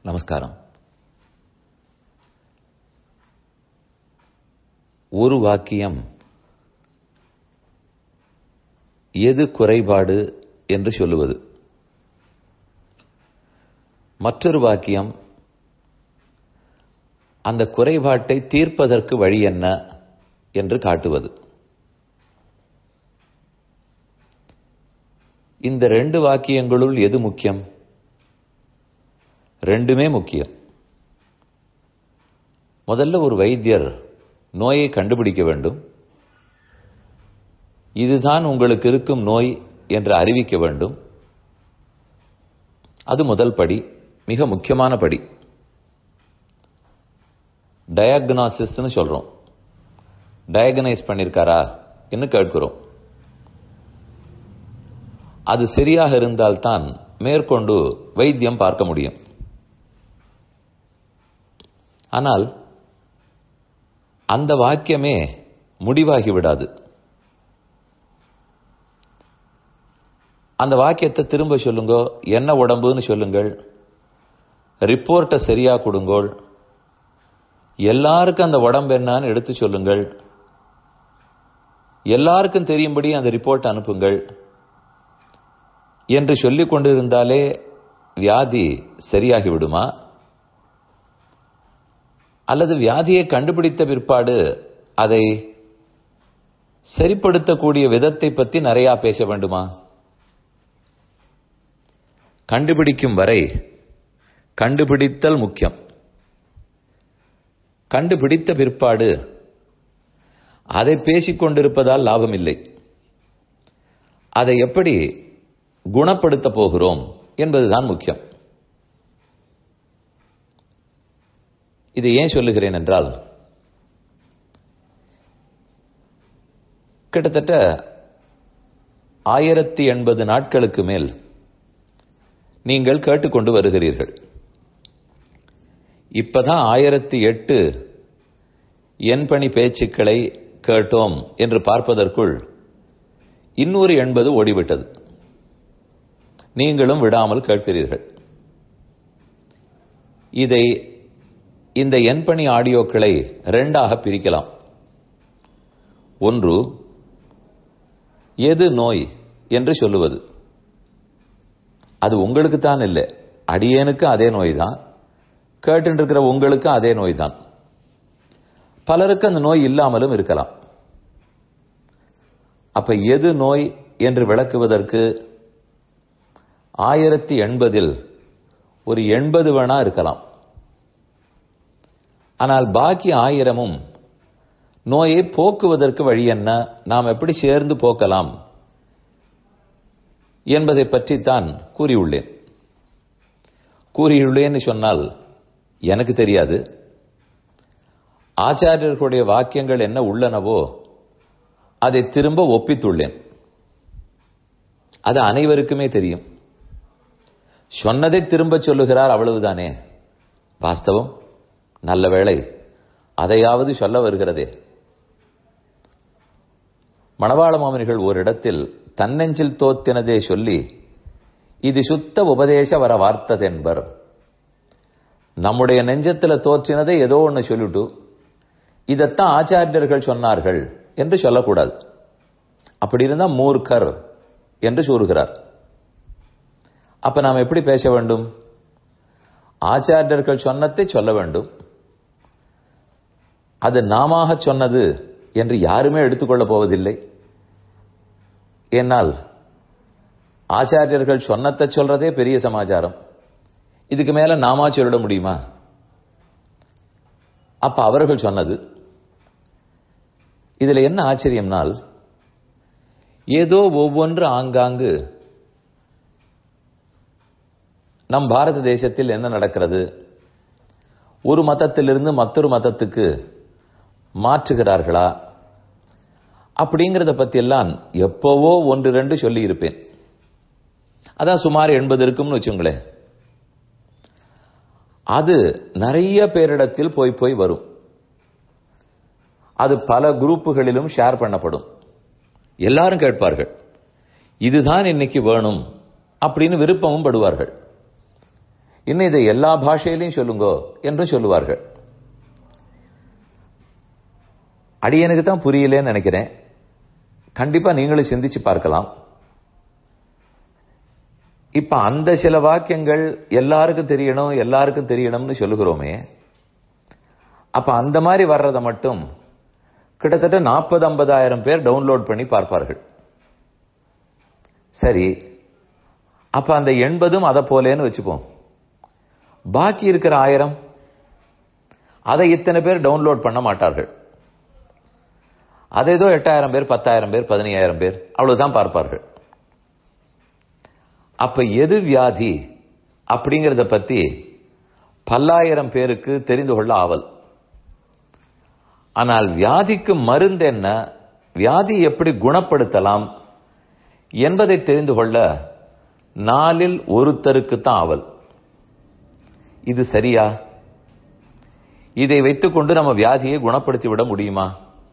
நமஸ்காரம் ஒரு வாக்கியம் எது குறைபாடு என்று சொல்லுவது மற்றொரு வாக்கியம் அந்த குறைபாட்டை தீர்ப்பதற்கு வழி என்ன என்று காட்டுவது இந்த ரெண்டு வாக்கியங்களுள் எது முக்கியம் ரெண்டுமே முக்கியம் முதல்ல ஒரு வைத்தியர் நோயை கண்டுபிடிக்க வேண்டும் இதுதான் உங்களுக்கு இருக்கும் நோய் என்று அறிவிக்க வேண்டும் அது முதல் படி மிக முக்கியமான படி டயக்னாசிஸ்னு சொல்றோம் டயக்னைஸ் பண்ணிருக்காரா என்று கேட்கிறோம் அது சரியாக இருந்தால்தான் மேற்கொண்டு வைத்தியம் பார்க்க முடியும் ஆனால் அந்த வாக்கியமே முடிவாகி விடாது அந்த வாக்கியத்தை திரும்ப சொல்லுங்க என்ன உடம்புன்னு சொல்லுங்கள் ரிப்போர்ட்டை சரியா கொடுங்கோள் எல்லாருக்கும் அந்த உடம்பு என்னன்னு எடுத்து சொல்லுங்கள் எல்லாருக்கும் தெரியும்படி அந்த ரிப்போர்ட் அனுப்புங்கள் என்று சொல்லிக் கொண்டிருந்தாலே வியாதி சரியாகி விடுமா அல்லது வியாதியை கண்டுபிடித்த பிற்பாடு அதை சரிப்படுத்தக்கூடிய விதத்தை பற்றி நிறைய பேச வேண்டுமா கண்டுபிடிக்கும் வரை கண்டுபிடித்தல் முக்கியம் கண்டுபிடித்த பிற்பாடு அதை பேசிக் கொண்டிருப்பதால் லாபம் இல்லை அதை எப்படி குணப்படுத்த போகிறோம் என்பதுதான் முக்கியம் இது ஏன் சொல்லுகிறேன் என்றால் கிட்டத்தட்ட ஆயிரத்தி எண்பது நாட்களுக்கு மேல் நீங்கள் கேட்டுக்கொண்டு வருகிறீர்கள் இப்பதான் ஆயிரத்தி எட்டு என் பணி பேச்சுக்களை கேட்டோம் என்று பார்ப்பதற்குள் இன்னொரு எண்பது ஓடிவிட்டது நீங்களும் விடாமல் கேட்கிறீர்கள் இதை இந்த என்பணி ஆடியோக்களை ரெண்டாக பிரிக்கலாம் ஒன்று எது நோய் என்று சொல்லுவது அது உங்களுக்கு தான் இல்லை அடியேனுக்கு அதே நோய் தான் கேட்டுருக்கிற உங்களுக்கு அதே நோய் தான் பலருக்கு அந்த நோய் இல்லாமலும் இருக்கலாம் அப்ப எது நோய் என்று விளக்குவதற்கு ஆயிரத்தி எண்பதில் ஒரு எண்பது வேணா இருக்கலாம் ஆனால் பாக்கி ஆயிரமும் நோயை போக்குவதற்கு வழி என்ன நாம் எப்படி சேர்ந்து போக்கலாம் என்பதை பற்றித்தான் கூறியுள்ளேன் கூறியுள்ளேன்னு சொன்னால் எனக்கு தெரியாது ஆச்சாரியர்களுடைய வாக்கியங்கள் என்ன உள்ளனவோ அதை திரும்ப ஒப்பித்துள்ளேன் அது அனைவருக்குமே தெரியும் சொன்னதை திரும்ப சொல்லுகிறார் அவ்வளவுதானே வாஸ்தவம் நல்ல வேளை அதையாவது சொல்ல வருகிறதே மணவாள மாமனிகள் ஓரிடத்தில் தன்னெஞ்சில் தோத்தினதே சொல்லி இது சுத்த உபதேச வர வார்த்ததென்பர் நம்முடைய நெஞ்சத்துல தோற்றினதை ஏதோ ஒன்று சொல்லிட்டு இதத்தான் ஆச்சாரியர்கள் சொன்னார்கள் என்று சொல்லக்கூடாது அப்படி இருந்தா மூர்க்கர் என்று கூறுகிறார் அப்ப நாம் எப்படி பேச வேண்டும் ஆச்சாரியர்கள் சொன்னதை சொல்ல வேண்டும் அது நாம சொன்னது என்று யாருமே எடுத்துக்கொள்ளப் போவதில்லை என்னால் ஆச்சாரியர்கள் சொன்னத்தை சொல்றதே பெரிய சமாச்சாரம் இதுக்கு மேல நாமா சொல்லிட முடியுமா அப்ப அவர்கள் சொன்னது இதுல என்ன ஆச்சரியம்னால் ஏதோ ஒவ்வொன்று ஆங்காங்கு நம் பாரத தேசத்தில் என்ன நடக்கிறது ஒரு மதத்திலிருந்து மற்றொரு மதத்துக்கு மாற்றுகிறார்களா அப்படிங்கிறத பத்தி எல்லாம் எப்பவோ ஒன்று ரெண்டு சொல்லி இருப்பேன் அதான் சுமார் எண்பது இருக்கும்னு வச்சுங்களேன் அது நிறைய பேரிடத்தில் போய் போய் வரும் அது பல குரூப்புகளிலும் ஷேர் பண்ணப்படும் எல்லாரும் கேட்பார்கள் இதுதான் இன்னைக்கு வேணும் அப்படின்னு விருப்பமும் படுவார்கள் இன்னும் இதை எல்லா பாஷையிலையும் சொல்லுங்கோ என்று சொல்லுவார்கள் அடியனுக்கு தான் புரியலேன்னு நினைக்கிறேன் கண்டிப்பா நீங்களும் சிந்திச்சு பார்க்கலாம் இப்ப அந்த சில வாக்கியங்கள் எல்லாருக்கும் தெரியணும் எல்லாருக்கும் தெரியணும்னு சொல்லுகிறோமே அப்ப அந்த மாதிரி வர்றதை மட்டும் கிட்டத்தட்ட நாற்பது ஐம்பதாயிரம் பேர் டவுன்லோட் பண்ணி பார்ப்பார்கள் சரி அப்ப அந்த எண்பதும் அதை போலேன்னு வச்சுப்போம் பாக்கி இருக்கிற ஆயிரம் அதை இத்தனை பேர் டவுன்லோட் பண்ண மாட்டார்கள் அது ஏதோ எட்டாயிரம் பேர் பத்தாயிரம் பேர் பதினையாயிரம் பேர் அவ்வளவுதான் பார்ப்பார்கள் அப்ப எது வியாதி அப்படிங்கறத பத்தி பல்லாயிரம் பேருக்கு தெரிந்து கொள்ள ஆவல் ஆனால் வியாதிக்கு மருந்து என்ன வியாதி எப்படி குணப்படுத்தலாம் என்பதை தெரிந்து கொள்ள நாளில் ஒருத்தருக்கு தான் ஆவல் இது சரியா இதை வைத்துக்கொண்டு நம்ம வியாதியை குணப்படுத்தி விட முடியுமா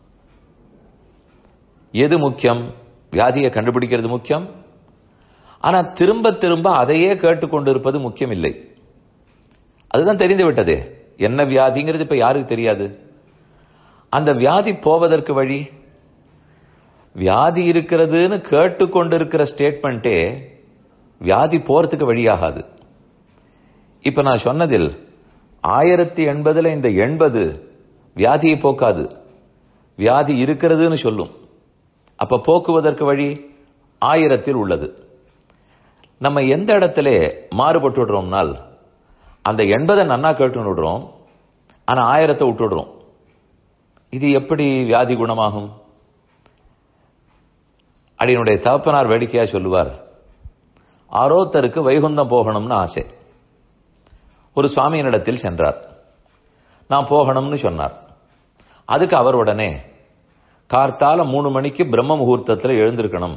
எது முக்கியம் வியாதியை கண்டுபிடிக்கிறது முக்கியம் ஆனா திரும்ப திரும்ப அதையே கேட்டுக்கொண்டிருப்பது முக்கியம் இல்லை அதுதான் தெரிந்து விட்டதே என்ன வியாதிங்கிறது இப்ப யாருக்கு தெரியாது அந்த வியாதி போவதற்கு வழி வியாதி இருக்கிறதுன்னு கேட்டுக்கொண்டிருக்கிற ஸ்டேட்மெண்ட்டே வியாதி போறதுக்கு வழியாகாது இப்ப நான் சொன்னதில் ஆயிரத்தி எண்பதுல இந்த எண்பது வியாதியை போக்காது வியாதி இருக்கிறதுன்னு சொல்லும் அப்ப போக்குவதற்கு வழி ஆயிரத்தில் உள்ளது நம்ம எந்த இடத்துல மாறுபட்டு விடுறோம்னால் அந்த எண்பதை நன்னா கேட்டு விடுறோம் ஆனா ஆயிரத்தை விட்டுடுறோம் இது எப்படி வியாதி குணமாகும் அடியனுடைய தகப்பனார் வேடிக்கையா சொல்லுவார் ஆரோத்தருக்கு வைகுந்தம் போகணும்னு ஆசை ஒரு சுவாமியினிடத்தில் சென்றார் நான் போகணும்னு சொன்னார் அதுக்கு அவர் உடனே கார்த்தால மூணு மணிக்கு பிரம்ம முகூர்த்தத்தில் எழுந்திருக்கணும்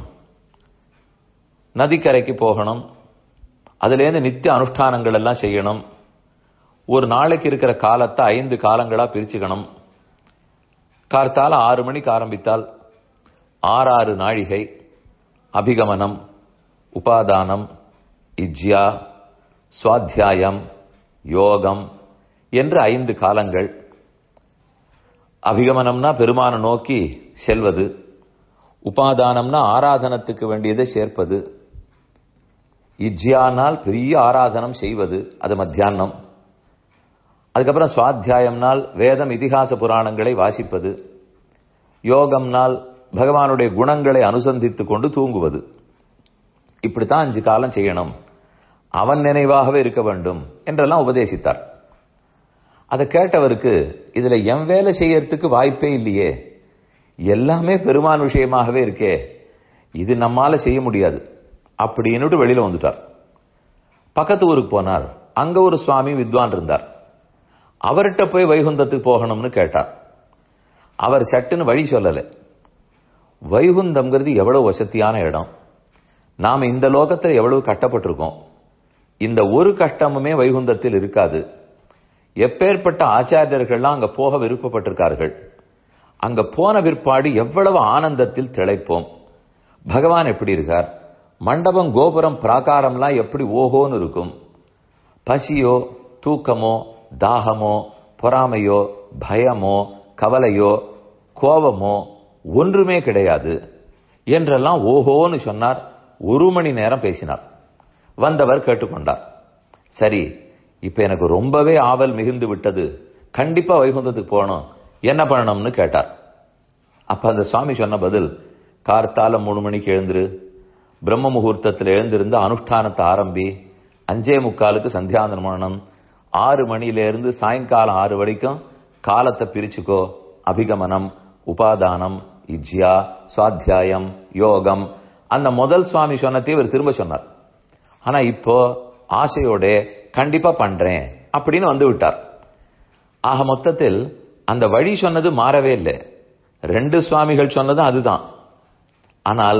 நதிக்கரைக்கு போகணும் அதுலேருந்து நித்திய அனுஷ்டானங்கள் எல்லாம் செய்யணும் ஒரு நாளைக்கு இருக்கிற காலத்தை ஐந்து காலங்களா பிரிச்சுக்கணும் கார்த்தால ஆறு மணிக்கு ஆரம்பித்தால் ஆறாறு நாழிகை அபிகமனம் உபாதானம் இஜ்யா சுவாத்தியாயம் யோகம் என்று ஐந்து காலங்கள் அபிகமனம்னா பெருமான நோக்கி செல்வது உபாதானம்னா ஆராதனத்துக்கு வேண்டியதை சேர்ப்பது இஜ்யானால் பெரிய ஆராதனம் செய்வது அது மத்தியானம் அதுக்கப்புறம் சுவாத்தியாயம்னால் வேதம் இதிகாச புராணங்களை வாசிப்பது யோகம்னால் பகவானுடைய குணங்களை அனுசந்தித்துக் கொண்டு தூங்குவது இப்படித்தான் அஞ்சு காலம் செய்யணும் அவன் நினைவாகவே இருக்க வேண்டும் என்றெல்லாம் உபதேசித்தார் அதை கேட்டவருக்கு இதுல என் வேலை செய்யறதுக்கு வாய்ப்பே இல்லையே எல்லாமே பெருமான் விஷயமாகவே இருக்கே இது நம்மால செய்ய முடியாது அப்படின்னுட்டு வெளியில வந்துட்டார் பக்கத்து ஊருக்கு போனார் அங்க ஒரு சுவாமி வித்வான் இருந்தார் அவர்கிட்ட போய் வைகுந்தத்துக்கு போகணும்னு கேட்டார் அவர் சட்டுன்னு வழி சொல்லல வைகுந்தம்ங்கிறது எவ்வளவு வசதியான இடம் நாம இந்த லோகத்தில் எவ்வளவு கட்டப்பட்டிருக்கோம் இந்த ஒரு கஷ்டமுமே வைகுந்தத்தில் இருக்காது எப்பேற்பட்ட ஆச்சாரியர்கள்லாம் அங்க போக விருப்பப்பட்டிருக்கார்கள் அங்க போன பிற்பாடு எவ்வளவு ஆனந்தத்தில் திளைப்போம் பகவான் எப்படி இருக்கார் மண்டபம் கோபுரம் பிராகாரம்லாம் எப்படி ஓஹோன்னு இருக்கும் பசியோ தூக்கமோ தாகமோ பொறாமையோ பயமோ கவலையோ கோபமோ ஒன்றுமே கிடையாது என்றெல்லாம் ஓஹோன்னு சொன்னார் ஒரு மணி நேரம் பேசினார் வந்தவர் கேட்டுக்கொண்டார் சரி இப்ப எனக்கு ரொம்பவே ஆவல் மிகுந்து விட்டது கண்டிப்பா வைகுந்தத்துக்கு போகணும் என்ன பண்ணணும்னு கேட்டார் அப்ப அந்த சுவாமி சொன்ன பதில் கார்த்தால மூணு மணிக்கு எழுந்துரு பிரம்ம முகூர்த்தத்தில் எழுந்திருந்து அனுஷ்டானத்தை ஆரம்பி அஞ்சே முக்காலுக்கு சந்தியாந்தனம் பண்ணணும் ஆறு மணியில இருந்து சாயங்காலம் ஆறு வரைக்கும் காலத்தை பிரிச்சுக்கோ அபிகமனம் உபாதானம் இஜ்யா சுவாத்தியாயம் யோகம் அந்த முதல் சுவாமி சொன்னதையும் இவர் திரும்ப சொன்னார் ஆனா இப்போ ஆசையோட கண்டிப்பா பண்றேன் அப்படின்னு வந்து விட்டார் ஆக மொத்தத்தில் அந்த வழி சொன்னது மாறவே இல்லை ரெண்டு சுவாமிகள் சொன்னதும் அதுதான் ஆனால்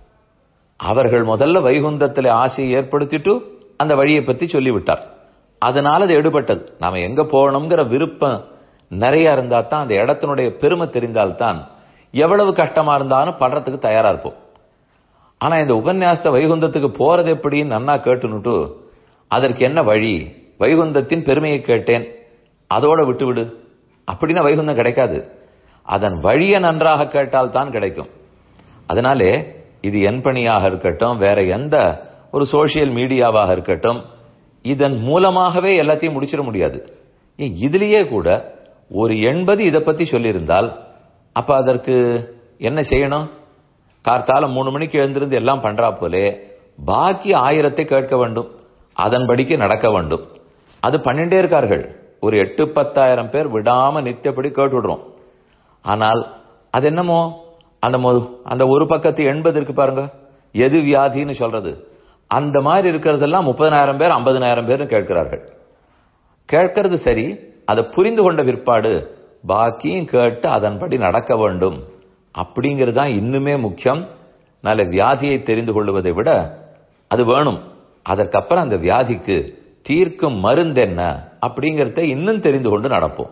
அவர்கள் முதல்ல வைகுந்தத்தில் ஆசையை ஏற்படுத்திட்டு அந்த வழியை பத்தி சொல்லிவிட்டார் அதனால அது எடுபட்டது நாம எங்க போகணுங்கிற விருப்பம் நிறைய இருந்தா தான் அந்த இடத்தினுடைய பெருமை தெரிந்தால்தான் எவ்வளவு கஷ்டமா இருந்தாலும் படுறதுக்கு தயாரா இருப்போம் ஆனா இந்த உபன்யாசத்தை வைகுந்தத்துக்கு போறது எப்படின்னு நன்னா கேட்டுனுட்டு அதற்கு என்ன வழி வைகுந்தத்தின் பெருமையை கேட்டேன் அதோட விட்டுவிடு அப்படின்னா வைகுந்தம் கிடைக்காது அதன் வழியை நன்றாக கேட்டால் தான் கிடைக்கும் அதனாலே இது என் பணியாக இருக்கட்டும் வேற எந்த ஒரு சோசியல் மீடியாவாக இருக்கட்டும் இதன் மூலமாகவே எல்லாத்தையும் முடிச்சிட முடியாது ஏன் இதுலயே கூட ஒரு எண்பது இதை பத்தி சொல்லியிருந்தால் அப்ப அதற்கு என்ன செய்யணும் கார்த்தால மூணு மணிக்கு எழுந்திருந்து எல்லாம் பண்றா போலே பாக்கி ஆயிரத்தை கேட்க வேண்டும் அதன்படிக்கு நடக்க வேண்டும் அது பண்ணிட்டே இருக்கார்கள் ஒரு எட்டு பத்தாயிரம் பேர் விடாம நித்தியப்படி கேட்டுடுறோம் ஆனால் அது என்னமோ அந்த மொ- அந்த ஒரு பக்கத்து எண்பது இருக்கு பாருங்க எது வியாதின்னு சொல்றது அந்த மாதிரி இருக்கிறதெல்லாம் முப்பதனாயிரம் பேர் ஐம்பதனாயிரம் பேர் கேட்கிறார்கள் கேட்கறது சரி அதை புரிந்து கொண்ட பிற்பாடு பாக்கியும் கேட்டு அதன்படி நடக்க வேண்டும் அப்படிங்கிறது தான் இன்னுமே முக்கியம் நல்ல வியாதியை தெரிந்து கொள்வதை விட அது வேணும் அதற்கப்புறம் அந்த வியாதிக்கு தீர்க்கும் மருந்து என்ன அப்படிங்கறத இன்னும் தெரிந்து கொண்டு நடப்போம்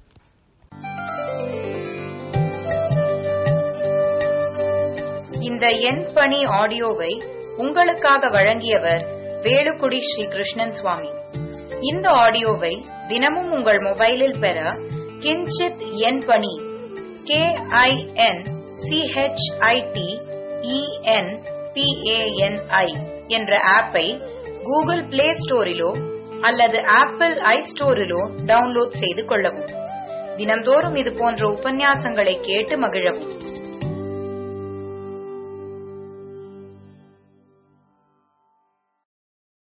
இந்த எண் பணி ஆடியோவை உங்களுக்காக வழங்கியவர் வேலுக்குடி ஸ்ரீ கிருஷ்ணன் சுவாமி இந்த ஆடியோவை தினமும் உங்கள் மொபைலில் பெற கிஞ்சித் எண் பணி கே ஐ என் சிஹெச்ஐடி இஎன் பிஏஎன்ஐ என்ற ஆப்பை கூகுள் பிளே ஸ்டோரிலோ அல்லது ஆப்பிள் ஐ ஸ்டோரிலோ டவுன்லோட் செய்து கொள்ளவும் தினம்தோறும் இது போன்ற உபன்யாசங்களை கேட்டு மகிழவும்